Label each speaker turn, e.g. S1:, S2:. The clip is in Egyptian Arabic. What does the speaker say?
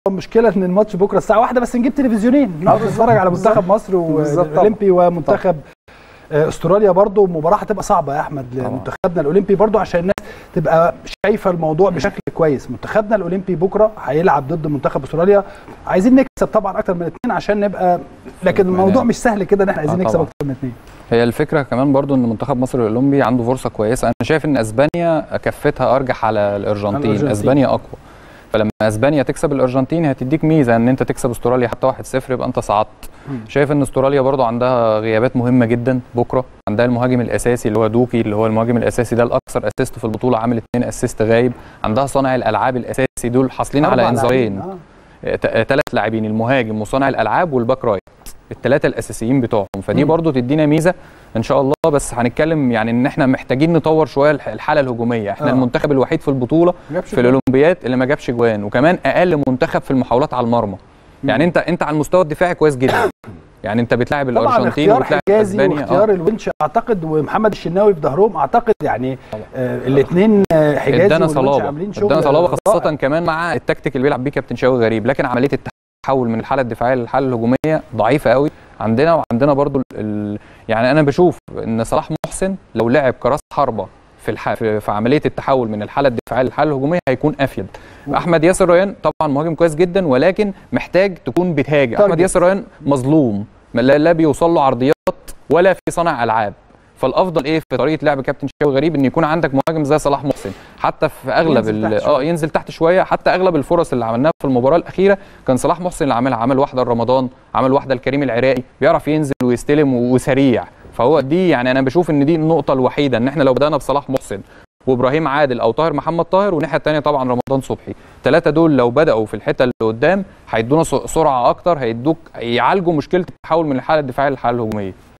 S1: المشكله ان الماتش بكره الساعه واحدة بس نجيب تلفزيونين نقعد نتفرج على منتخب مصر
S2: بالظبط طبعا.
S1: والاولمبي ومنتخب آه، استراليا برضو مباراه هتبقى صعبه يا احمد
S3: طبعا.
S1: لمنتخبنا الاولمبي برضو عشان الناس تبقى شايفه الموضوع بشكل كويس منتخبنا الاولمبي بكره هيلعب ضد منتخب استراليا عايزين نكسب طبعا اكتر من اثنين عشان نبقى لكن الموضوع مش سهل كده ان احنا عايزين
S3: آه
S1: نكسب
S3: طبعا.
S1: اكتر من اثنين
S3: هي الفكره كمان برضو ان منتخب مصر الاولمبي عنده فرصه كويسه انا شايف ان اسبانيا كفتها ارجح على الارجنتين,
S1: الأرجنتين.
S3: اسبانيا اقوى فلما اسبانيا تكسب الارجنتين هتديك ميزه ان انت تكسب استراليا حتى 1-0 يبقى انت صعدت
S1: مم.
S3: شايف ان استراليا برضو عندها غيابات مهمه جدا بكره عندها المهاجم الاساسي اللي هو دوكي اللي هو المهاجم الاساسي ده الاكثر اسيست في البطوله عامل اثنين اسيست غايب عندها صانع الالعاب الاساسي دول حاصلين على
S1: أربع
S3: انذارين
S1: لاعبين، آه.
S3: ثلاث لاعبين المهاجم وصانع الالعاب والباك رايت الثلاثه الاساسيين بتوعهم فدي
S1: مم.
S3: برضو تدينا ميزه ان شاء الله بس هنتكلم يعني ان احنا محتاجين نطور شويه الح- الحاله الهجوميه احنا
S1: آه.
S3: آه. المنتخب الوحيد في البطوله
S1: ما جابش
S3: في
S1: جول.
S3: الاولمبياد اللي ما جابش جوان وكمان اقل منتخب في المحاولات على المرمى يعني انت انت على المستوى الدفاعي كويس جدا يعني انت بتلاعب
S1: طبعا
S3: الارجنتين
S1: اختيار
S3: وبتلاعب
S1: حجازي
S3: اسبانيا
S1: واختيار
S3: آه.
S1: الونش اعتقد ومحمد الشناوي في ظهرهم اعتقد يعني آه الاثنين حجازي
S3: ادانا
S1: والونش
S3: صلابه
S1: عاملين شغل
S3: ادانا صلابه
S1: رائع.
S3: خاصه كمان مع التكتيك اللي بيلعب بيه كابتن شاوي غريب لكن عمليه التحول من الحاله الدفاعيه للحاله الهجوميه ضعيفه قوي عندنا وعندنا برضو ال- ال... يعني انا بشوف ان صلاح محسن لو لعب كراس حربه في الح... في في عمليه التحول من الحاله الدفاعيه للحاله الهجوميه هيكون افيد احمد ياسر ريان طبعا مهاجم كويس جدا ولكن محتاج تكون بتهاجم احمد
S1: تارجت.
S3: ياسر ريان مظلوم لا, لا بيوصل له عرضيات ولا في صانع العاب فالافضل ايه في طريقه لعب كابتن شاوي غريب ان يكون عندك مهاجم زي صلاح محسن حتى في اغلب
S1: ينزل
S3: ال-
S1: تحت شوية.
S3: اه ينزل تحت شويه حتى اغلب الفرص اللي عملناها في المباراه الاخيره كان صلاح محسن اللي عملها عمل واحده لرمضان عمل واحده لكريم العراقي بيعرف ينزل ويستلم وسريع فهو دي يعني انا بشوف ان دي النقطه الوحيده ان احنا لو بدانا بصلاح محسن وابراهيم عادل او طاهر محمد طاهر والناحيه الثانيه طبعا رمضان صبحي الثلاثه دول لو بداوا في الحته اللي قدام هيدونا س- سرعه اكتر هيدوك يعالجوا مشكله التحول من الحاله الدفاعيه للحاله الهجوميه